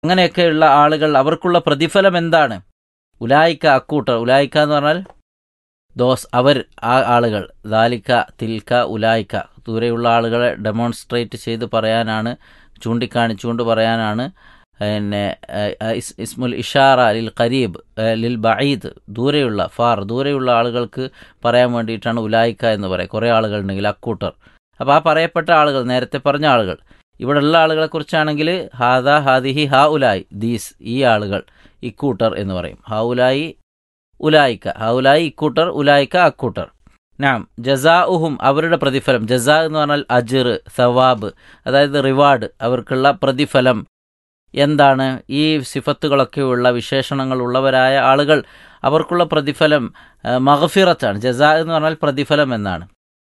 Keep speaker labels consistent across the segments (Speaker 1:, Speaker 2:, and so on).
Speaker 1: അങ്ങനെയൊക്കെയുള്ള ആളുകൾ അവർക്കുള്ള പ്രതിഫലം എന്താണ് ഉലായിക്ക അക്കൂട്ടർ ഉലായിക്ക എന്ന് പറഞ്ഞാൽ ദോസ് അവർ ആ ആളുകൾ ദാലിക്ക തിൽക്ക ഉലായിക്ക ദൂരെയുള്ള ആളുകളെ ഡെമോൺസ്ട്രേറ്റ് ചെയ്ത് പറയാനാണ് ചൂണ്ടിക്കാണിച്ചുകൊണ്ട് പറയാനാണ് പിന്നെ ഏഹ്, ഇസ്- ഇസ്മുൽ ഇഷാറ ലിൽ ഖരീബ് ഏഹ്, ലിൽ ബഈദ് ദൂരെയുള്ള ഫാർ ദൂരെയുള്ള ആളുകൾക്ക് പറയാൻ വേണ്ടിയിട്ടാണ് ഉലായിക്ക എന്ന് പറയുക കുറേ ആളുകളുണ്ടെങ്കിൽ അക്കൂട്ടർ അപ്പോൾ ആ പറയപ്പെട്ട ആളുകൾ നേരത്തെ പറഞ്ഞ ആളുകൾ ഇവിടെയുള്ള ആളുകളെ കുറിച്ചാണെങ്കിൽ ഹാദ ഹാദിഹി ഹാ ഉലായി ദീസ് ഈ ആളുകൾ ഇക്കൂട്ടർ എന്ന് പറയും ഹാ ഉലായി ഉലായിക്ക ഹാ ഉലായി ഇക്കൂട്ടർ ഉലായിക്ക അക്കൂട്ടർ നാം ജസാ ഉഹും അവരുടെ പ്രതിഫലം ജസാ എന്ന് പറഞ്ഞാൽ അജിർ സവാബ് അതായത് റിവാർഡ് അവർക്കുള്ള പ്രതിഫലം എന്താണ് ഈ സിഫത്തുകളൊക്കെയുള്ള വിശേഷണങ്ങൾ ഉള്ളവരായ ആളുകൾ അവർക്കുള്ള പ്രതിഫലം ആ, മഗ്ഫിറത്താണ് ജസാ എന്ന് പറഞ്ഞാൽ പ്രതിഫലം എന്നാണ്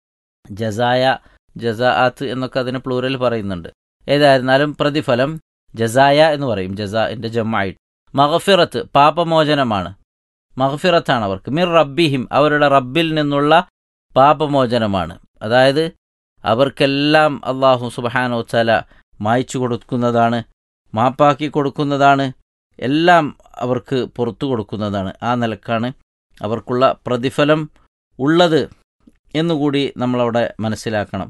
Speaker 1: ജസായ ജസാഅത്ത് എന്നൊക്കെ അതിന് പ്ലൂരൽ പറയുന്നുണ്ട് ഏതായിരുന്നാലും പ്രതിഫലം ജസായ എന്ന് പറയും ജസാഇൻ്റെ ജമ്മായിട്ട് മഗ്ഫിറത്ത് പാപമോചനമാണ് മഗ്ഫിറത്താണ് അവർക്ക് മിർ റബ്ബിഹിം അവരുടെ റബ്ബിൽ നിന്നുള്ള പാപമോചനമാണ് അതായത് അവർക്കെല്ലാം അള്ളാഹു സുബഹാനോ തല മായ്ച്ചു കൊടുക്കുന്നതാണ് മാപ്പാക്കി കൊടുക്കുന്നതാണ് എല്ലാം അവർക്ക് പുറത്തു കൊടുക്കുന്നതാണ് ആ നിലക്കാണ് അവർക്കുള്ള പ്രതിഫലം ഉള്ളത് എന്നുകൂടി നമ്മളവിടെ മനസ്സിലാക്കണം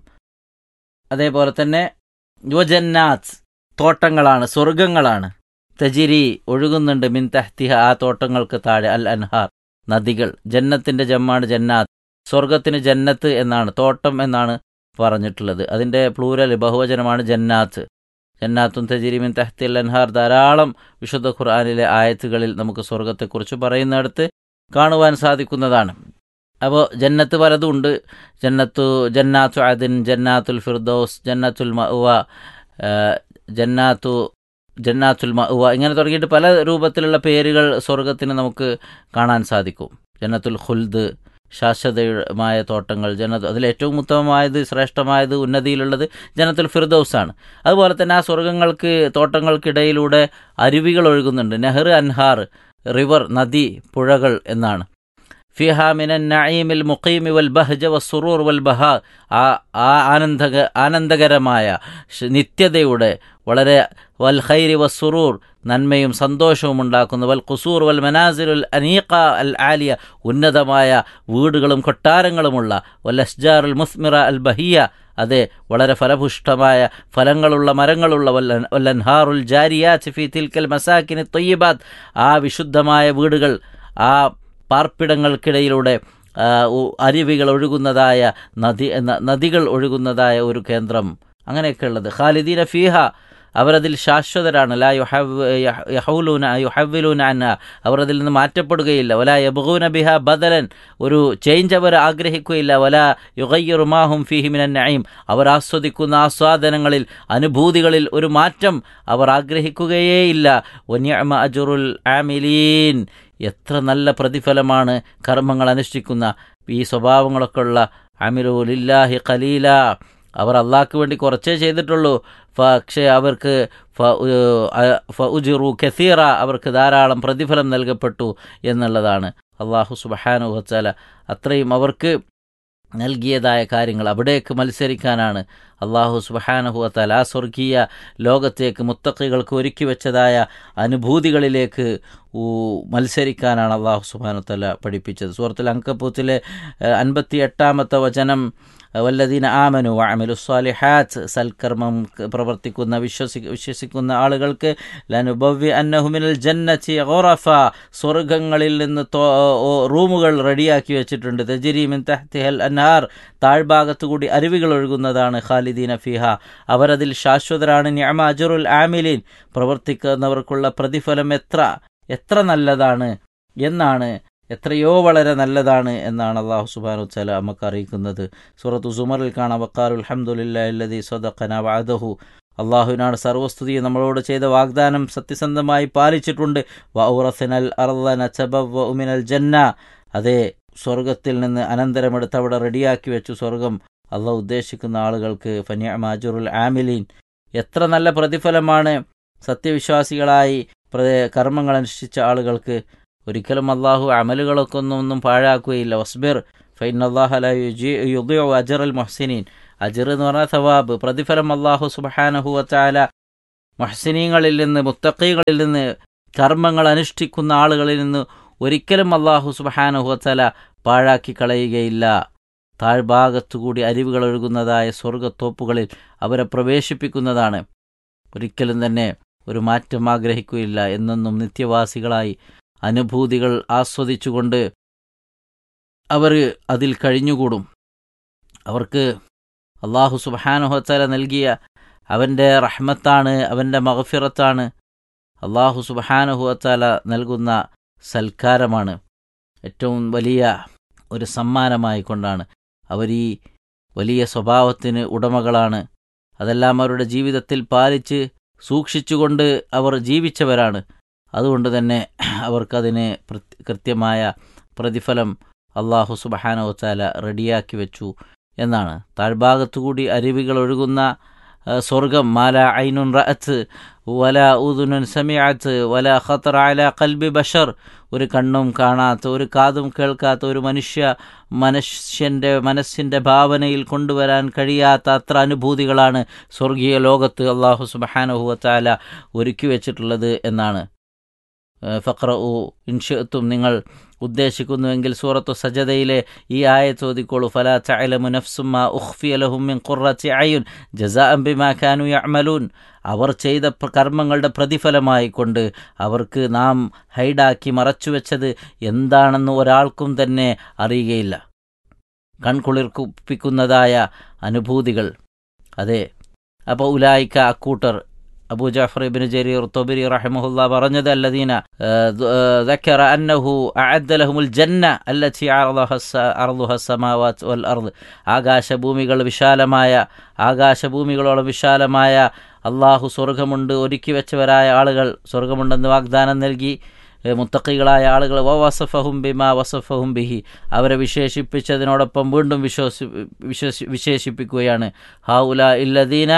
Speaker 1: അതേപോലെ തന്നെ യുവജന്നാത്ത് തോട്ടങ്ങളാണ് സ്വർഗങ്ങളാണ് തജിരി ഒഴുകുന്നുണ്ട് മിൻ തഹ്തിഹ ആ തോട്ടങ്ങൾക്ക് താഴെ അൽ അൻഹാർ നദികൾ ജന്നത്തിന്റെ ജമ്മാണ് ജന്നാത്ത് സ്വർഗത്തിന് ജന്നത്ത് എന്നാണ് തോട്ടം എന്നാണ് പറഞ്ഞിട്ടുള്ളത് അതിൻ്റെ പ്ലൂരൽ ബഹുവചനമാണ് ജന്നാത്ത് ജന്നാത്തും തജിരി മിൻ തഹ്തി അൽ അൻഹാർ ധാരാളം വിശുദ്ധ ഖുർആാനിലെ ആയത്തുകളിൽ നമുക്ക് സ്വർഗത്തെക്കുറിച്ച് പറയുന്നിടത്ത് കാണുവാൻ സാധിക്കുന്നതാണ് അപ്പോൾ ജന്നത്ത് പലതും ഉണ്ട് ജന്നത്തു ജന്നാത്തു അദിൻ ജന്നാത്തുൽ ഫിർദോസ് ജന്നത്തുൽ മഅവ ആ, ജന്നാത്തു ജന്നാത്തുൽ മഅവ ഇങ്ങനെ തുടങ്ങിയിട്ട് പല രൂപത്തിലുള്ള പേരുകൾ സ്വർഗത്തിന് നമുക്ക് കാണാൻ സാധിക്കും ജന്നത്തുൽ ഖുൽദ് ശാശ്വതമായ തോട്ടങ്ങൾ ജനത്ത് അതിൽ ഏറ്റവും ഉത്തമമായത് ശ്രേഷ്ഠമായത് ഉന്നതിയിലുള്ളത് ജനത്തുൽ ഫിർദൌസാണ് അതുപോലെ തന്നെ ആ സ്വർഗങ്ങൾക്ക് തോട്ടങ്ങൾക്കിടയിലൂടെ അരുവികൾ ഒഴുകുന്നുണ്ട് നെഹ്റ് അൻഹാർ റിവർ നദി പുഴകൾ എന്നാണ് ഫിഹ മിനൻ നഈമിൽ മുഖീമി വൽ ബഹജ വസ്സുറൂർ വൽ ബഹ ആ ആ ആനന്ദക ആനന്ദകരമായ ഷ്- നിത്യതയുടെ വളരെ വൽ ഖൈരി വസ്സുറൂർ നന്മയും സന്തോഷവും ഉണ്ടാക്കുന്ന വൽ ഖുസൂർ വൽ മനാസിലുൽ അനീഖ അൽ ആലിയ ഉന്നതമായ വീടുകളും കൊട്ടാരങ്ങളുമുള്ള വൽ അസ്ജാറുൽ മുസ്മിറ അൽ ബഹിയ അതെ വളരെ ഫലപുഷ്ടമായ ഫലങ്ങളുള്ള മരങ്ങളുള്ള വല്ലൻ വല്ലൻഹാറുൽ ജാരിയാത്ത് ഫി തിൽക്കൽ മസാക്കിന് തൊയ്യബാത്ത് ആ വിശുദ്ധമായ വീടുകൾ ആ പാർപ്പിടങ്ങൾക്കിടയിലൂടെ ആ, ഉ- അരുവികൾ ഒഴുകുന്നതായ നദി ന- നദികൾ ഒഴുകുന്നതായ ഒരു കേന്ദ്രം അങ്ങനെയൊക്കെയുള്ളത് ഖാലിദീന ഫീഹ അവരതിൽ ശാശ്വതരാണ് ലാ യുഹവ് യഹ- യഹൗലൂന യുഹവ്വിലൂന അന്ന അവർ അതിൽ നിന്ന് മാറ്റപ്പെടുകയില്ല വല യബ്ഗൂന ബിഹ ബദലൻ ഒരു ചേഞ്ച് അവർ ആഗ്രഹിക്കുകയില്ല വല യുഗയ്യുറുമാഹും ഫീഹി മിനൻ നഈം അവർ ആസ്വദിക്കുന്ന ആസ്വാദനങ്ങളിൽ അനുഭൂതികളിൽ ഒരു മാറ്റം അവർ ആഗ്രഹിക്കുകയേയില്ല വന്യമ അജുറുൽ ആമിലീൻ എത്ര നല്ല പ്രതിഫലമാണ് കർമ്മങ്ങൾ അനുഷ്ഠിക്കുന്ന ഈ സ്വഭാവങ്ങളൊക്കെ ഉള്ള അമിറുലില്ലാഹി ഖലീല അവർ അള്ളാഹ്ക്ക് വേണ്ടി കുറച്ചേ ചെയ്തിട്ടുള്ളൂ പക്ഷേ അവർക്ക് ഫ ഉജിറു കസീറ അവർക്ക് ധാരാളം പ്രതിഫലം നൽകപ്പെട്ടു എന്നുള്ളതാണ് അള്ളാഹു സുബഹാനു വച്ചാല അത്രയും അവർക്ക് നൽകിയതായ കാര്യങ്ങൾ അവിടേക്ക് മത്സരിക്കാനാണ് അള്ളാഹു സുബഹാനഹുവത്താൽ ആ സ്വർഗീയ ലോകത്തേക്ക് മുത്തക്കികൾക്ക് ഒരുക്കി വെച്ചതായ അനുഭൂതികളിലേക്ക് ഊ- മത്സരിക്കാനാണ് അള്ളാഹു സുബാനുത്തല പഠിപ്പിച്ചത് സൂറത്തുൽ അങ്കപ്പൂത്തിലെ അൻപത്തി എട്ടാമത്തെ വചനം വല്ലദീന ആമനു അമിലു സ്വാലിഹാത്ത് സൽക്കർമ്മം ക- പ്രവർത്തിക്കുന്ന വിശ്വസി വിശ്വസിക്കുന്ന ആളുകൾക്ക് ലനുബവ്യ അന്നഹുമിനൽ ജന്നത്തി ഗോറഫ സ്വർഗങ്ങളിൽ നിന്ന് തോ- ഓ, റൂമുകൾ റെഡിയാക്കി വെച്ചിട്ടുണ്ട് തജിരിമിൻ തഹ്തിഹൽ അൻഹാർ താഴ്ഭാഗത്തു കൂടി അരുവികൾ ഒഴുകുന്നതാണ് ഖാലിദീന ഫിഹ അവരതിൽ ശാശ്വതരാണ് നിഅമ അജറുൽ ആമിലീൻ പ്രവർത്തിക്കുന്നവർക്കുള്ള പ്രതിഫലം എത്ര എത്ര നല്ലതാണ് എന്നാണ് എത്രയോ വളരെ നല്ലതാണ് എന്നാണ് അള്ളാഹു സുബാനു വല നമുക്ക് അറിയിക്കുന്നത് സൂറത്തു സുമറിൽ കാണാം വക്കാറുൽ അഹമ്മദില്ലാഹി സ്വദഖന വാദഹു അള്ളാഹുവിനാണ് സർവസ്തുതിയെ നമ്മളോട് ചെയ്ത വാഗ്ദാനം സത്യസന്ധമായി പാലിച്ചിട്ടുണ്ട് വൗറസിനൽ അർദന ചബവ ഉമിനൽ ജന്ന അതേ സ്വർഗത്തിൽ നിന്ന് അനന്തരമെടുത്ത് അവിടെ റെഡിയാക്കി വെച്ചു സ്വർഗം അള്ളാഹ് ഉദ്ദേശിക്കുന്ന ആളുകൾക്ക് ഫനിയമാജുറുൽ ആമിലീൻ എത്ര നല്ല പ്രതിഫലമാണ് സത്യവിശ്വാസികളായി പ്ര- കർമ്മങ്ങൾ അനുഷ്ഠിച്ച ആളുകൾക്ക് ഒരിക്കലും അള്ളാഹു അമലുകളൊക്കെ ഒന്നും ഒന്നും പാഴാക്കുകയില്ല വസ്ബിർ ഫൈൻ അള്ളാഹു അജർ അൽ മൊഹ്സിനീൻ അജർ എന്ന് പറഞ്ഞാൽ സവാബ് പ്രതിഫലം അള്ളാഹു സുബാനഹു വച്ചാല മഹ്സിനീങ്ങളിൽ നിന്ന് മുത്തക്കീകളിൽ നിന്ന് കർമ്മങ്ങൾ അനുഷ്ഠിക്കുന്ന ആളുകളിൽ നിന്ന് ഒരിക്കലും അള്ളാഹു സുബഹാനുഹത്തല പാഴാക്കി കളയുകയില്ല താഴ്ഭാഗത്തുകൂടി അരുവികൾ ഒഴുകുന്നതായ സ്വർഗത്തോപ്പുകളിൽ അവരെ പ്രവേശിപ്പിക്കുന്നതാണ് ഒരിക്കലും തന്നെ ഒരു മാറ്റം ആഗ്രഹിക്കുകയില്ല എന്നെന്നും നിത്യവാസികളായി അനുഭൂതികൾ ആസ്വദിച്ചുകൊണ്ട് അവർ അതിൽ കഴിഞ്ഞുകൂടും അവർക്ക് അള്ളാഹു സുബഹാനുഹത്തല നൽകിയ അവൻ്റെ റഹ്മത്താണ് അവൻ്റെ മഹഫിറത്താണ് അള്ളാഹു സുബഹാനുഹുവത്താല നൽകുന്ന സൽക്കാരമാണ് ഏറ്റവും വലിയ ഒരു സമ്മാനമായി കൊണ്ടാണ് അവർ ഈ വലിയ സ്വഭാവത്തിന് ഉടമകളാണ് അതെല്ലാം അവരുടെ ജീവിതത്തിൽ പാലിച്ച് സൂക്ഷിച്ചുകൊണ്ട് അവർ ജീവിച്ചവരാണ് അതുകൊണ്ട് തന്നെ അവർക്കതിന് കൃത്യമായ പ്രതിഫലം അള്ളാഹു സുബഹാനവത്താല റെഡിയാക്കി വെച്ചു എന്നാണ് താഴ്ഭാഗത്തുകൂടി അരുവികൾ ഒഴുകുന്ന സ്വർഗം മാല ഐനുൻ റഅത്ത് വല ഉദുനുൻ സമിഅത്ത് വല ഖത്തർ അല കൽബി ബഷർ ഒരു കണ്ണും കാണാത്ത ഒരു കാതും കേൾക്കാത്ത ഒരു മനുഷ്യ മനുഷ്യൻ്റെ മനസ്സിൻ്റെ ഭാവനയിൽ കൊണ്ടുവരാൻ കഴിയാത്ത അത്ര അനുഭൂതികളാണ് സ്വർഗീയ ലോകത്ത് അള്ളാഹു സുബഹാനുഹുവത്താല ഒരുക്കി വെച്ചിട്ടുള്ളത് എന്നാണ് ഫക്ര ഉ ഇൻഷത്തും നിങ്ങൾ ഉദ്ദേശിക്കുന്നുവെങ്കിൽ സൂറത്തു സജദയിലെ ഈ ആയ ചോദിക്കോളൂ ഫലാ ചഅലമു നഫ്സുമ്മ ഉഖ്ഫിയലഹും മിൻ ഖുറത്തി അയുൻ ജസാഅൻ ബിമാ കാനു യഅമലൂൻ അവർ ചെയ്ത കർമ്മങ്ങളുടെ പ്രതിഫലമായി കൊണ്ട് അവർക്ക് നാം ഹൈഡാക്കി മറച്ചുവെച്ചത് എന്താണെന്ന് ഒരാൾക്കും തന്നെ അറിയുകയില്ല കൺകുളിർപ്പിക്കുന്നതായ അനുഭൂതികൾ അതെ അപ്പോൾ ഉലായിക്ക അക്കൂട്ടർ അബൂ ജാഫർ ഇബ്നു ജരീർ തൊബരി റഹിമഹുല്ല പറഞ്ഞത് അല്ലദീന ذكر أنه أعد لهم الجنة التي عرضها السماوات والأرض ആകാശഭൂമികൾ വിശാലമായ ആകാശഭൂമികളോളം വിശാലമായ അള്ളാഹു സ്വർഗമുണ്ട് ഒരുക്കി വെച്ചവരായ ആളുകൾ സ്വർഗമുണ്ടെന്ന് വാഗ്ദാനം നൽകി മുത്തക്കികളായ ആളുകൾ വ വസഫഹും ബിമാ വസഫഹും ബിഹി അവരെ വിശേഷിപ്പിച്ചതിനോടൊപ്പം വീണ്ടും വിശ്വസി വിശ്വസി വിശേഷിപ്പിക്കുകയാണ് ഹാഉല ഇല്ലദീന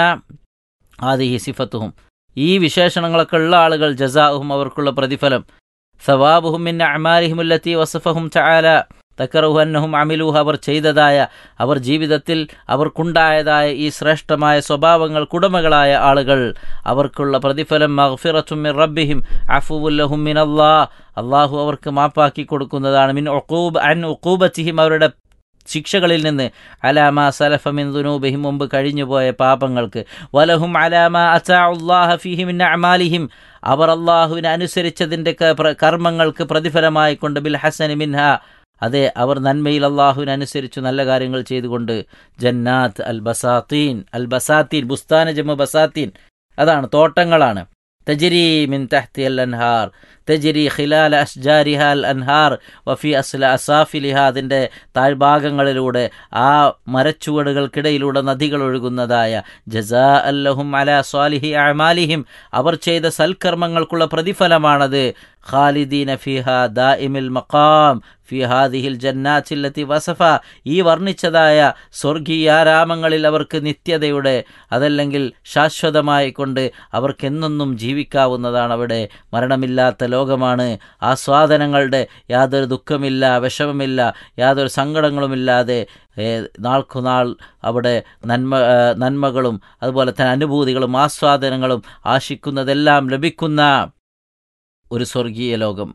Speaker 1: ആദിഹി സിഫത്തുഹും ഈ വിശേഷണങ്ങളൊക്കെ ഉള്ള ആളുകൾ ജസാഹും അവർക്കുള്ള പ്രതിഫലം സവാബുഹും മിൻ അമാലിഹിമുല്ലത്തി വസഫഹും ചാല തക്കറഹു അന്നഹും അമിലൂഹ് അവർ ചെയ്തതായ അവർ ജീവിതത്തിൽ അവർക്കുണ്ടായതായ ഈ ശ്രേഷ്ഠമായ സ്വഭാവങ്ങൾക്കുടമകളായ ആളുകൾ അവർക്കുള്ള പ്രതിഫലം മഗ്ഫിറത്തും മിൻ റബ്ബിഹിം അഫുവുല്ലഹും മിൻ അല്ലാ അള്ളാഹു അവർക്ക് മാപ്പാക്കി കൊടുക്കുന്നതാണ് മിൻ ഒക്കൂബ് അൻ ഒക്കൂബത്തിഹിം അവരുടെ ശിക്ഷകളിൽ നിന്ന് അലാമ സലഫമിൻ ദുനൂബിഹിം മുമ്പ് കഴിഞ്ഞുപോയ പാപങ്ങൾക്ക് വലഹും അലാമ അസാഉല്ലാഹ ഫിഹിമിൻ അമാലിഹിം അവർ അള്ളാഹുവിനെ അനുസരിച്ചതിൻ്റെ കർമ്മങ്ങൾക്ക് പ്രതിഫലമായി കൊണ്ട് ബിൽ ഹസൻ മിൻഹ അതെ അവർ നന്മയിൽ അള്ളാഹുവിനനുസരിച്ചു നല്ല കാര്യങ്ങൾ ചെയ്തുകൊണ്ട് ജന്നാത്ത് അൽ ബസാത്തീൻ അൽ ബസാത്തീൻ ബുസ്താന ജമ്മു ബസാത്തീൻ അതാണ് തോട്ടങ്ങളാണ് തജരി മിൻ തഹ്തി അൽ അൻഹാർ തജരി ഖിലാൽ അഷ്ജാരിഹ അൽ അൻഹാർ വഫി അസ്ല അസാഫിലിഹ അതിൻ്റെ താഴ്ഭാഗങ്ങളിലൂടെ ആ മരച്ചുവടുകൾക്കിടയിലൂടെ നദികൾ ഒഴുകുന്നതായ ജസാ അല്ലഹും അല സ്വാലിഹി അമാലിഹിം അവർ ചെയ്ത സൽക്കർമ്മങ്ങൾക്കുള്ള പ്രതിഫലമാണത് ഖാലിദീന ഫിഹ ദാഇമിൽ മഖാം ഫി ഹാദിഹിൽ ജന്നാച്ചില്ലത്തി വസഫ ഈ വർണ്ണിച്ചതായ സ്വർഗീയാരാമങ്ങളിൽ അവർക്ക് നിത്യതയുടെ അതല്ലെങ്കിൽ ശാശ്വതമായി കൊണ്ട് അവർക്കെന്നൊന്നും ജീവിക്കാവുന്നതാണ് അവിടെ മരണമില്ലാത്ത ലോകമാണ് ആസ്വാദനങ്ങളുടെ യാതൊരു ദുഃഖമില്ല വിഷമമില്ല യാതൊരു സങ്കടങ്ങളുമില്ലാതെ നാൾക്കുനാൾ അവിടെ നന്മ നന്മകളും അതുപോലെ തന്നെ അനുഭൂതികളും ആസ്വാദനങ്ങളും ആശിക്കുന്നതെല്ലാം ലഭിക്കുന്ന ഒരു സ്വർഗീയ ലോകം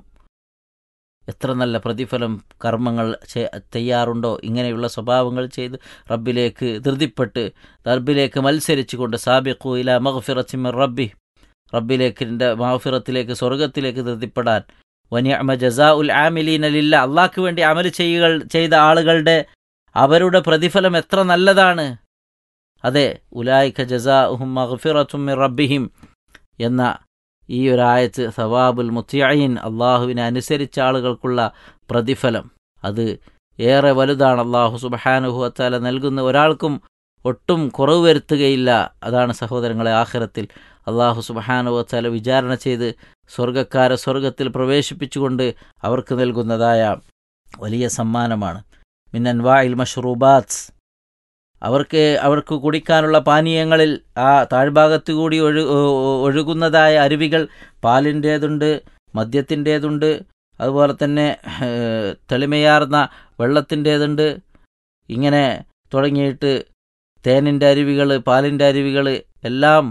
Speaker 1: എത്ര നല്ല പ്രതിഫലം കർമ്മങ്ങൾ ചെയ്യാറുണ്ടോ ഇങ്ങനെയുള്ള സ്വഭാവങ്ങൾ ചെയ്ത് റബ്ബിലേക്ക് ധൃതിപ്പെട്ട് റബ്ബിലേക്ക് മത്സരിച്ചുകൊണ്ട് സാബിഖു ഇല മഹഫിറച്ചിമർ റബ്ബി റബ്ബിലേക്ക് മഹഫിറത്തിലേക്ക് സ്വർഗത്തിലേക്ക് ധൃതിപ്പെടാൻ വനിയമ ജസാ ഉൽ ആമിലീനലില്ല അള്ളാഹ്ക്ക് വേണ്ടി അമൽ ചെയ്യുകൾ ചെയ്ത ആളുകളുടെ അവരുടെ പ്രതിഫലം എത്ര നല്ലതാണ് അതെ ഉലായിക്ക ജസാ ഉഹും മഹഫിറത്തും റബ്ബിഹിം എന്ന ഈ ഒരായത്ത് സവാബുൽ മുത്തിയീൻ അള്ളാഹുവിനെ അനുസരിച്ച ആളുകൾക്കുള്ള പ്രതിഫലം അത് ഏറെ വലുതാണ് അള്ളാഹു സുബഹാനുഹുവത്താല നൽകുന്ന ഒരാൾക്കും ഒട്ടും കുറവ് വരുത്തുകയില്ല അതാണ് സഹോദരങ്ങളെ ആഖിറത്തിൽ അള്ളാഹു സുബഹാനുവത്താല വിചാരണ ചെയ്ത് സ്വർഗക്കാരെ സ്വർഗത്തിൽ പ്രവേശിപ്പിച്ചുകൊണ്ട് അവർക്ക് നൽകുന്നതായ വലിയ സമ്മാനമാണ് മിന്നൻ വായിൽ മഷ്റൂബാത്ത് അവർക്ക് അവർക്ക് കുടിക്കാനുള്ള പാനീയങ്ങളിൽ ആ താഴ്ഭാഗത്തു കൂടി ഒഴു ഒഴുകുന്നതായ അരുവികൾ പാലിൻ്റേതുണ്ട് മദ്യത്തിൻ്റേതുണ്ട് അതുപോലെ തന്നെ തെളിമയാർന്ന വെള്ളത്തിൻ്റേതുണ്ട് ഇങ്ങനെ തുടങ്ങിയിട്ട് തേനിൻ്റെ അരുവികൾ പാലിൻ്റെ അരുവികൾ എല്ലാം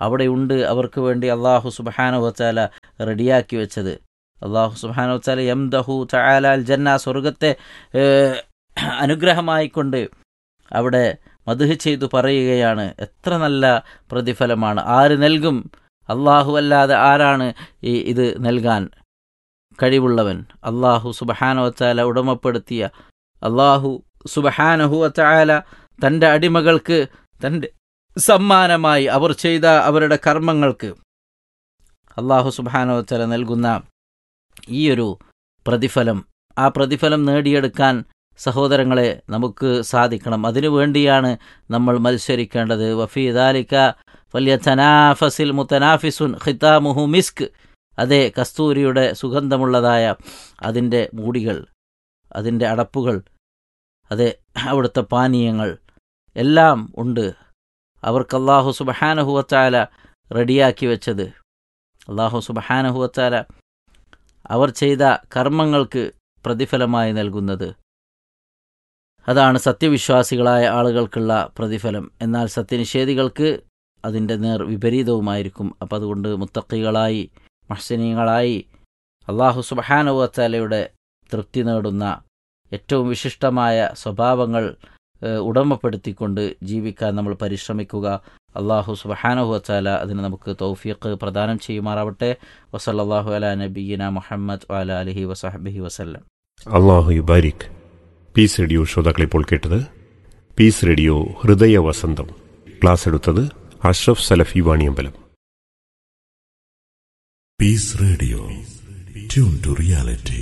Speaker 1: അവിടെയുണ്ട് അവർക്ക് വേണ്ടി അള്ളാഹു സുബാന വച്ചാല റെഡിയാക്കി വെച്ചത് അള്ളാഹു സുബാന വച്ചാല യംദഹു ചായാല അൽ ജന്ന സ്വർഗത്തെ ഏഹ്, അനുഗ്രഹമായിക്കൊണ്ട് അവിടെ മധുഹ് ചെയ്തു പറയുകയാണ് എത്ര നല്ല പ്രതിഫലമാണ് ആര് നൽകും അള്ളാഹു അല്ലാതെ ആരാണ് ഈ ഇത് നൽകാൻ കഴിവുള്ളവൻ അള്ളാഹു സുബഹാനവച്ചാല ഉടമപ്പെടുത്തിയ അള്ളാഹു സുബഹാനഹുവച്ചാല തൻ്റെ അടിമകൾക്ക് തൻ്റെ സമ്മാനമായി അവർ ചെയ്ത അവരുടെ കർമ്മങ്ങൾക്ക് അള്ളാഹു സുബഹാനവച്ചാല നൽകുന്ന ഈയൊരു പ്രതിഫലം ആ പ്രതിഫലം നേടിയെടുക്കാൻ സഹോദരങ്ങളെ നമുക്ക് സാധിക്കണം അതിനു വേണ്ടിയാണ് നമ്മൾ മത്സരിക്കേണ്ടത് വഫി ദാലിക വലിയ തനാഫസിൽ മുത്തനാഫിസുൻ ഖിതാമുഹു മിസ്ക് അതെ കസ്തൂരിയുടെ സുഗന്ധമുള്ളതായ അതിൻ്റെ മൂടികൾ അതിൻ്റെ അടപ്പുകൾ അതെ അവിടുത്തെ പാനീയങ്ങൾ എല്ലാം ഉണ്ട് അവർക്ക് അള്ളാഹു സുബഹാനഹുവച്ചാല റെഡിയാക്കി വെച്ചത് അള്ളാഹു സുബഹാനഹുവച്ചാല അവർ ചെയ്ത കർമ്മങ്ങൾക്ക് പ്രതിഫലമായി നൽകുന്നത് അതാണ് സത്യവിശ്വാസികളായ ആളുകൾക്കുള്ള പ്രതിഫലം എന്നാൽ സത്യനിഷേധികൾക്ക് അതിൻ്റെ നേർ വിപരീതവുമായിരിക്കും അപ്പം അതുകൊണ്ട് മുത്തക്കികളായി മഹ്സനീയങ്ങളായി അള്ളാഹു സുബഹാനുവത്താലയുടെ തൃപ്തി നേടുന്ന ഏറ്റവും വിശിഷ്ടമായ സ്വഭാവങ്ങൾ ഏഹ്, ഉടമപ്പെടുത്തിക്കൊണ്ട് ജീവിക്കാൻ നമ്മൾ പരിശ്രമിക്കുക അള്ളാഹു സുബഹാനുവത്താല അതിന് നമുക്ക് തൗഫീഖ് പ്രദാനം ചെയ്യുമാറാവട്ടെ വസല്ലാഹു അല നബീന മുഹമ്മദ് വാല അലഹി വസഹബിഹി വസല്ലം
Speaker 2: അള്ളാഹു യുബാരിക് പീസ് റേഡിയോ ശ്രോതാക്കൾ ഇപ്പോൾ കേട്ടത് പീസ് റേഡിയോ ഹൃദയ വസന്തം ക്ലാസ് എടുത്തത് അഷ്റഫ് സലഫി Vaniyambalam
Speaker 3: Peace Radio. Tune to reality.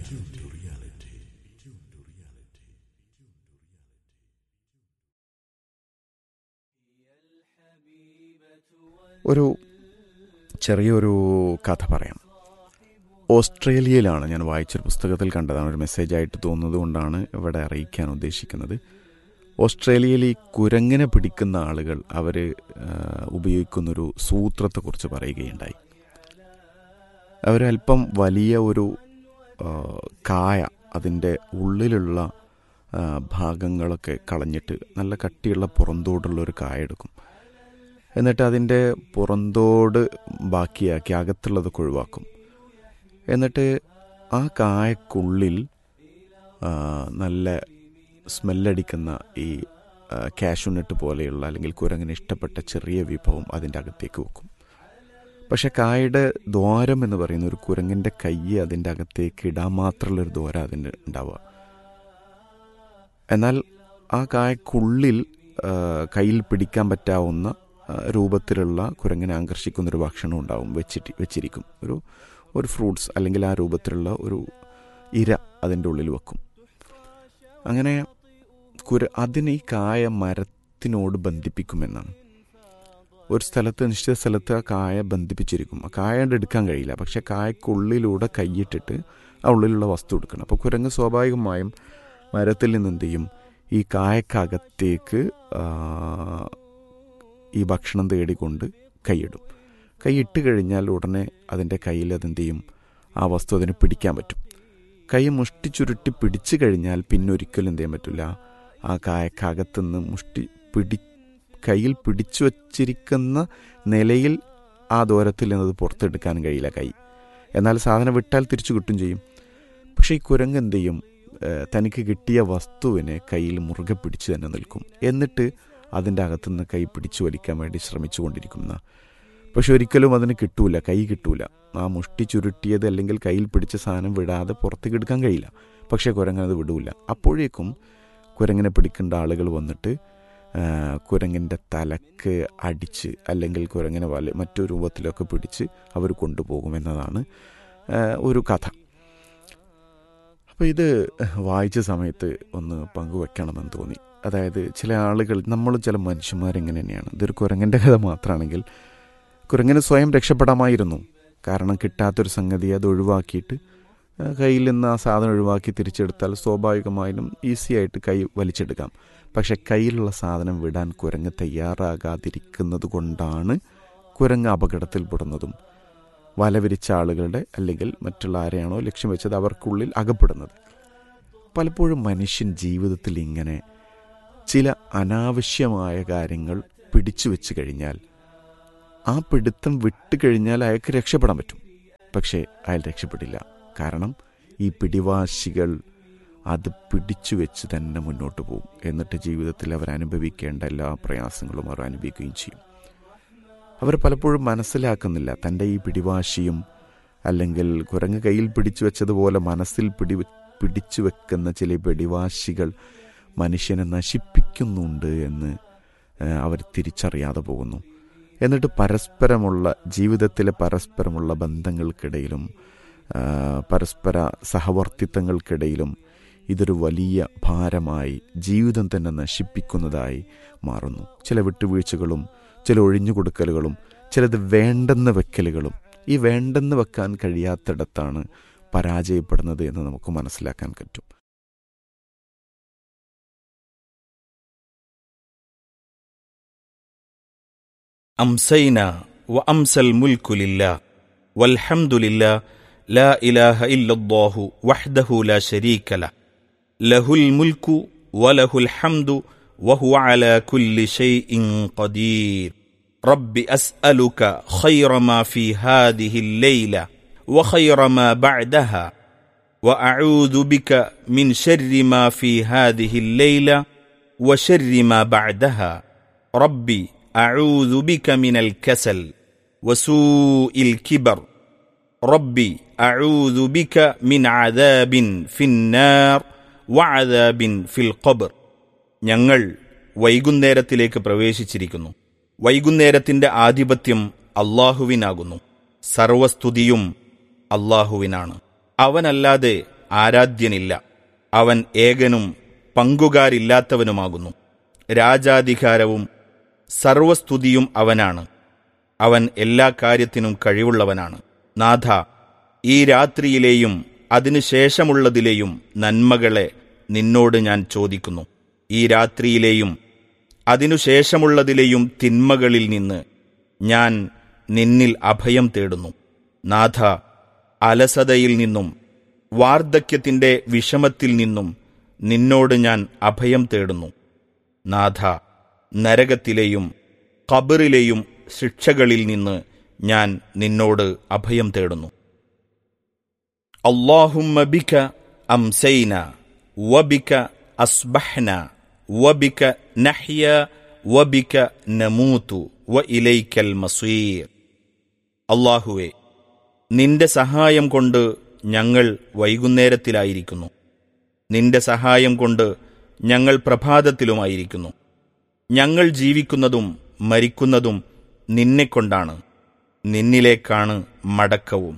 Speaker 4: ഒരു ചെറിയൊരു കഥ പറയാം ഓസ്ട്രേലിയയിലാണ് ഞാൻ വായിച്ചൊരു പുസ്തകത്തിൽ കണ്ടതാണ് ഒരു മെസ്സേജായിട്ട് തോന്നുന്നത് കൊണ്ടാണ് ഇവിടെ അറിയിക്കാൻ ഉദ്ദേശിക്കുന്നത് ഓസ്ട്രേലിയയിൽ ഈ കുരങ്ങിനെ പിടിക്കുന്ന ആളുകൾ അവർ ഉപയോഗിക്കുന്നൊരു സൂത്രത്തെക്കുറിച്ച് പറയുകയുണ്ടായി അവരല്പം വലിയ ഒരു ആ, കായ അതിൻ്റെ ഉള്ളിലുള്ള ആ, ഭാഗങ്ങളൊക്കെ കളഞ്ഞിട്ട് നല്ല കട്ടിയുള്ള പുറന്തോടുള്ള ഒരു കായ എടുക്കും എന്നിട്ട് അതിൻ്റെ പുറന്തോട് ബാക്കിയാക്കി അകത്തുള്ളതൊക്കെ ഒഴിവാക്കും എന്നിട്ട് ആ കായക്കുള്ളിൽ ആ, നല്ല സ്മെല്ലടിക്കുന്ന ഈ കാഷ്യൂനട്ട് പോലെയുള്ള അല്ലെങ്കിൽ കുരങ്ങിന് ഇഷ്ടപ്പെട്ട ചെറിയ വിഭവം അതിൻ്റെ അകത്തേക്ക് വെക്കും പക്ഷെ കായയുടെ ദ്വാരം എന്ന് പറയുന്ന ഒരു കുരങ്ങിൻ്റെ കൈ അതിൻ്റെ അകത്തേക്ക് ഇടാൻ മാത്രമുള്ളൊരു ദ്വാരം അതിന് ഉണ്ടാവുക എന്നാൽ ആ കായക്കുള്ളിൽ ആ, കയ്യിൽ പിടിക്കാൻ പറ്റാവുന്ന ആ, രൂപത്തിലുള്ള കുരങ്ങിനെ ആകർഷിക്കുന്ന ഒരു ഭക്ഷണം ഉണ്ടാവും വെച്ചിട്ട് വെച്ചിരിക്കും ഒരു ഒരു ഫ്രൂട്ട്സ് അല്ലെങ്കിൽ ആ രൂപത്തിലുള്ള ഒരു ഇര അതിൻ്റെ ഉള്ളിൽ വെക്കും അങ്ങനെ കുര അതിന് ഈ കായ മരത്തിനോട് ബന്ധിപ്പിക്കുമെന്നാണ് ഒരു സ്ഥലത്ത് നിശ്ചിത സ്ഥലത്ത് ആ കായ ബന്ധിപ്പിച്ചിരിക്കും ആ കായ കൊണ്ട് എടുക്കാൻ കഴിയില്ല പക്ഷെ കായക്കുള്ളിലൂടെ കൈയിട്ടിട്ട് ആ ഉള്ളിലുള്ള വസ്തു എടുക്കണം അപ്പോൾ കുരങ്ങ് സ്വാഭാവികമായും മരത്തിൽ നിന്ന് എന്ത് ചെയ്യും ഈ കായക്കകത്തേക്ക് ആ, ഈ ഭക്ഷണം തേടിക്കൊണ്ട് കൈയിടും കൈയിട്ട് കഴിഞ്ഞാൽ ഉടനെ അതിൻ്റെ കയ്യിൽ അതെന്ത് ചെയ്യും ആ വസ്തു അതിന് പിടിക്കാൻ പറ്റും കൈ മുഷ്ടി ചുരുട്ടി പിടിച്ചു കഴിഞ്ഞാൽ പിന്നെ ഒരിക്കലും എന്ത് ചെയ്യാൻ പറ്റില്ല ആ കായക്കകത്തുനിന്ന് മുഷ്ടി പിടി കയ്യിൽ പിടിച്ചു വച്ചിരിക്കുന്ന നിലയിൽ ആ ദൂരത്തിൽ നിന്നത് പുറത്തെടുക്കാൻ കഴിയില്ല കൈ എന്നാൽ സാധനം വിട്ടാൽ തിരിച്ചു കിട്ടും ചെയ്യും പക്ഷേ ഈ കുരങ്ങ് എന്ത് ചെയ്യും ഏഹ് തനിക്ക് കിട്ടിയ വസ്തുവിനെ കയ്യിൽ മുറുകെ പിടിച്ചു തന്നെ നിൽക്കും എന്നിട്ട് അതിൻ്റെ അകത്തുനിന്ന് കൈ പിടിച്ചു വലിക്കാൻ വേണ്ടി ശ്രമിച്ചുകൊണ്ടിരിക്കുന്ന പക്ഷെ ഒരിക്കലും അതിന് കിട്ടൂല കൈ കിട്ടൂല ആ മുഷ്ടി ചുരുട്ടിയത് അല്ലെങ്കിൽ കയ്യിൽ പിടിച്ച സാധനം വിടാതെ പുറത്തേക്ക് എടുക്കാൻ കഴിയില്ല പക്ഷേ കുരങ്ങൻ അത് വിടൂല അപ്പോഴേക്കും കുരങ്ങിനെ പിടിക്കേണ്ട ആളുകൾ വന്നിട്ട് ആ, കുരങ്ങിൻ്റെ തലക്ക് അടിച്ച് അല്ലെങ്കിൽ കുരങ്ങിനെ വല മറ്റു രൂപത്തിലൊക്കെ പിടിച്ച് അവർ കൊണ്ടുപോകുമെന്നതാണ് ആ, ഒരു കഥ അപ്പോൾ ഇത് വായിച്ച സമയത്ത് ഒന്ന് പങ്കുവെക്കണമെന്ന് തോന്നി അതായത് ചില ആളുകൾ നമ്മൾ ചില മനുഷ്യന്മാരെങ്ങനെ തന്നെയാണ് ഇതൊരു കുരങ്ങൻ്റെ കഥ മാത്രമാണെങ്കിൽ കുരങ്ങിന് സ്വയം രക്ഷപ്പെടാമായിരുന്നു കാരണം കിട്ടാത്തൊരു സംഗതി അത് ഒഴിവാക്കിയിട്ട് ആ, കയ്യിൽ നിന്ന് ആ സാധനം ഒഴിവാക്കി തിരിച്ചെടുത്താൽ സ്വാഭാവികമായും ഈസി ആയിട്ട് കൈ വലിച്ചെടുക്കാം പക്ഷെ കയ്യിലുള്ള സാധനം വിടാൻ കുരങ്ങ് തയ്യാറാകാതിരിക്കുന്നത് കൊണ്ടാണ് കുരങ്ങ് അപകടത്തിൽപ്പെടുന്നതും വല വിരിച്ച ആളുകളുടെ അല്ലെങ്കിൽ മറ്റുള്ള ആരെയാണോ ലക്ഷ്യം വെച്ചത് അവർക്കുള്ളിൽ അകപ്പെടുന്നത് പലപ്പോഴും മനുഷ്യൻ ജീവിതത്തിൽ ഇങ്ങനെ ചില അനാവശ്യമായ കാര്യങ്ങൾ പിടിച്ചു വെച്ച് കഴിഞ്ഞാൽ ആ പിടുത്തം വിട്ടുകഴിഞ്ഞാൽ അയാൾക്ക് രക്ഷപ്പെടാൻ പറ്റും പക്ഷേ അയാൾ രക്ഷപ്പെടില്ല കാരണം ഈ പിടിവാശികൾ അത് പിടിച്ചു വെച്ച് തന്നെ മുന്നോട്ട് പോകും എന്നിട്ട് ജീവിതത്തിൽ അവർ അനുഭവിക്കേണ്ട എല്ലാ പ്രയാസങ്ങളും അവർ അനുഭവിക്കുകയും ചെയ്യും അവർ പലപ്പോഴും മനസ്സിലാക്കുന്നില്ല തൻ്റെ ഈ പിടിവാശിയും അല്ലെങ്കിൽ കുരങ്ങ് കയ്യിൽ പിടിച്ചു വെച്ചതുപോലെ മനസ്സിൽ പിടി പിടിച്ചു വെക്കുന്ന ചില പിടിവാശികൾ മനുഷ്യനെ നശിപ്പിക്കുന്നുണ്ട് എന്ന് ഏഹ്, അവർ തിരിച്ചറിയാതെ പോകുന്നു എന്നിട്ട് പരസ്പരമുള്ള ജീവിതത്തിലെ പരസ്പരമുള്ള ബന്ധങ്ങൾക്കിടയിലും ആ, പരസ്പര സഹവർത്തിത്വങ്ങൾക്കിടയിലും ഇതൊരു വലിയ ഭാരമായി ജീവിതം തന്നെ നശിപ്പിക്കുന്നതായി മാറുന്നു ചില വിട്ടുവീഴ്ചകളും ചില ഒഴിഞ്ഞുകൊടുക്കലുകളും ചിലത് വേണ്ടെന്ന് വെക്കലുകളും ഈ വേണ്ടെന്ന് വെക്കാൻ കഴിയാത്തിടത്താണ് പരാജയപ്പെടുന്നത് എന്ന് നമുക്ക് മനസ്സിലാക്കാൻ പറ്റും
Speaker 5: أمسينا وأمسى الملك لله والحمد لله لا إله إلا الله وحده لا شريك له له الملك وله الحمد وهو على كل شيء قدير رب أسألك خير ما في هذه الليلة وخير ما بعدها وأعوذ بك من شر ما في هذه الليلة وشر ما بعدها ربي أعوذ بك من الكسل وسوء الكبر ربي أعوذ بك من عذاب في النار وعذاب في القبر ഞങ്ങൾ വൈകുന്നേരത്തിലേക്ക് പ്രവേശിച്ചിരിക്കുന്നു വൈകുന്നേരത്തിന്റെ ആധിപത്യം അള്ളാഹുവിനാകുന്നു സർവസ്തുതിയും അള്ളാഹുവിനാണ് അവനല്ലാതെ ആരാധ്യനില്ല അവൻ ഏകനും പങ്കുകാരില്ലാത്തവനുമാകുന്നു രാജാധികാരവും സർവസ്തുതിയും അവനാണ് അവൻ എല്ലാ കാര്യത്തിനും കഴിവുള്ളവനാണ് നാഥ ഈ രാത്രിയിലെയും അതിനുശേഷമുള്ളതിലെയും നന്മകളെ നിന്നോട് ഞാൻ ചോദിക്കുന്നു ഈ രാത്രിയിലെയും അതിനുശേഷമുള്ളതിലെയും തിന്മകളിൽ നിന്ന് ഞാൻ നിന്നിൽ അഭയം തേടുന്നു നാഥ അലസതയിൽ നിന്നും വാർദ്ധക്യത്തിന്റെ വിഷമത്തിൽ നിന്നും നിന്നോട് ഞാൻ അഭയം തേടുന്നു നാഥ നരകത്തിലെയും ഖബറിലെയും ശിക്ഷകളിൽ നിന്ന് ഞാൻ നിന്നോട് അഭയം തേടുന്നു اللهم بك أمسينا وبك أصبحنا وبك نحيا وبك نموت وإليك المصير അള്ളാഹുവെ നിന്റെ സഹായം കൊണ്ട് ഞങ്ങൾ വൈകുന്നേരത്തിലായിരിക്കുന്നു നിന്റെ സഹായം കൊണ്ട് ഞങ്ങൾ പ്രഭാതത്തിലുമായിരിക്കുന്നു ഞങ്ങൾ ജീവിക്കുന്നതും മരിക്കുന്നതും നിന്നെക്കൊണ്ടാണ് നിന്നിലേക്കാണ് മടക്കവും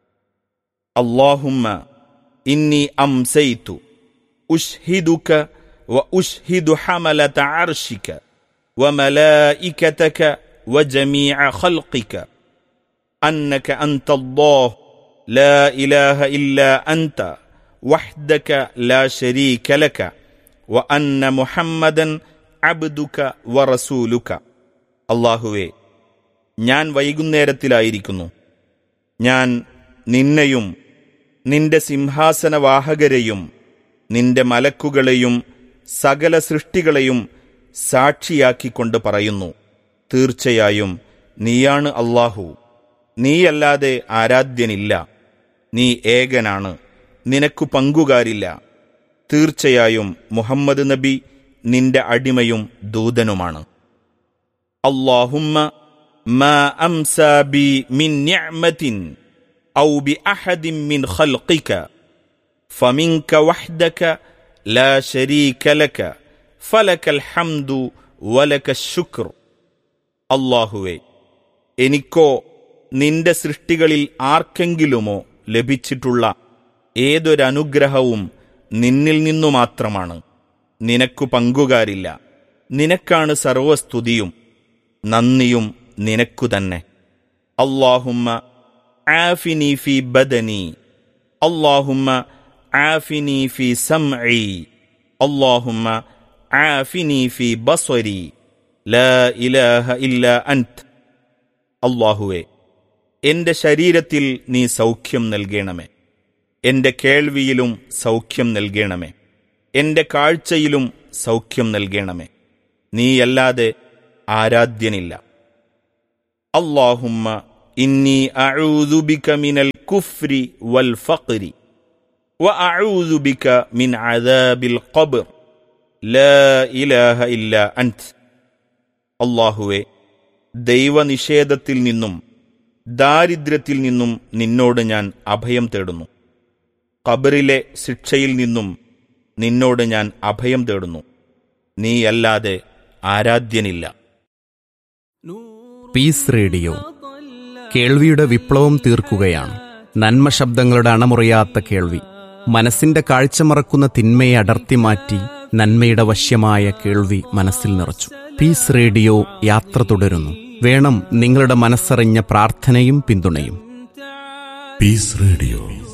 Speaker 5: اللهم إني أمسيت أشهدك وأشهد حملة عرشك وملائكتك وجميع خلقك أنك أنت الله لا إله إلا أنت وحدك لا شريك لك وأن محمدا عبدك ورسولك അള്ളാഹുവേ ഞാൻ വൈകുന്നേരത്തിലായിരിക്കുന്നു ഞാൻ നിന്നെയും നിന്റെ സിംഹാസനവാഹകരെയും നിന്റെ മലക്കുകളെയും സകല സൃഷ്ടികളെയും സാക്ഷിയാക്കിക്കൊണ്ട് പറയുന്നു തീർച്ചയായും നീയാണ് അള്ളാഹു നീയല്ലാതെ ആരാധ്യനില്ല നീ ഏകനാണ് നിനക്കു പങ്കുകാരില്ല തീർച്ചയായും മുഹമ്മദ് നബി നിന്റെ അടിമയും ദൂതനുമാണ് اللهم ما امسى بي من نعمه او باحد من خلقك فمنك وحدك لا شريك لك فلك الحمد ولك الشكر അള്ളാഹുവെ എനിക്കോ നിന്റെ സൃഷ്ടികളിൽ ആർക്കെങ്കിലുമോ ലഭിച്ചിട്ടുള്ള ഏതൊരനുഗ്രഹവും നിന്നിൽ നിന്നു മാത്രമാണ് നിനക്കു പങ്കുകാരില്ല നിനക്കാണ് സർവസ്തുതിയും നന്ദിയും നിനക്കു തന്നെ അള്ളാഹുമ്മ ആഫിനി ഫി ബദനി അള്ളാഹുമ്മ ആഫിനി ഫി സംഇ അള്ളാഹുമ്മ ആഫിനി ഫി ബസ്വരി ലാ ഇലാഹ ഇല്ല അൻത് അള്ളാഹുവെ എന്റെ ശരീരത്തിൽ നീ സൗഖ്യം നൽകണമേ എന്റെ കേൾവിയിലും സൗഖ്യം നൽകണമേ എന്റെ കാഴ്ചയിലും സൗഖ്യം നൽകണമേ നീയല്ലാതെ ആരാധ്യനില്ല اللهم إني أعوذ بك من الكفر والفقر وأعوذ بك من عذاب القبر لا إله إلا أنت അള്ളാഹുവെ ദൈവനിഷേധത്തിൽ നിന്നും ദാരിദ്ര്യത്തിൽ നിന്നും നിന്നോട് ഞാൻ അഭയം തേടുന്നു ഖബറിലെ ശിക്ഷയിൽ നിന്നും നിന്നോട് ഞാൻ അഭയം തേടുന്നു നീയല്ലാതെ ആരാധ്യനില്ല
Speaker 6: പീസ് റേഡിയോ കേൾവിയുടെ വിപ്ലവം തീർക്കുകയാണ് നന്മ ശബ്ദങ്ങളുടെ അണമുറിയാത്ത കേൾവി മനസ്സിന്റെ കാഴ്ച മറക്കുന്ന തിന്മയെ അടർത്തി മാറ്റി നന്മയുടെ വശ്യമായ കേൾവി മനസ്സിൽ നിറച്ചു പീസ് റേഡിയോ യാത്ര തുടരുന്നു വേണം നിങ്ങളുടെ മനസ്സറിഞ്ഞ പ്രാർത്ഥനയും പിന്തുണയും
Speaker 3: Peace Radio.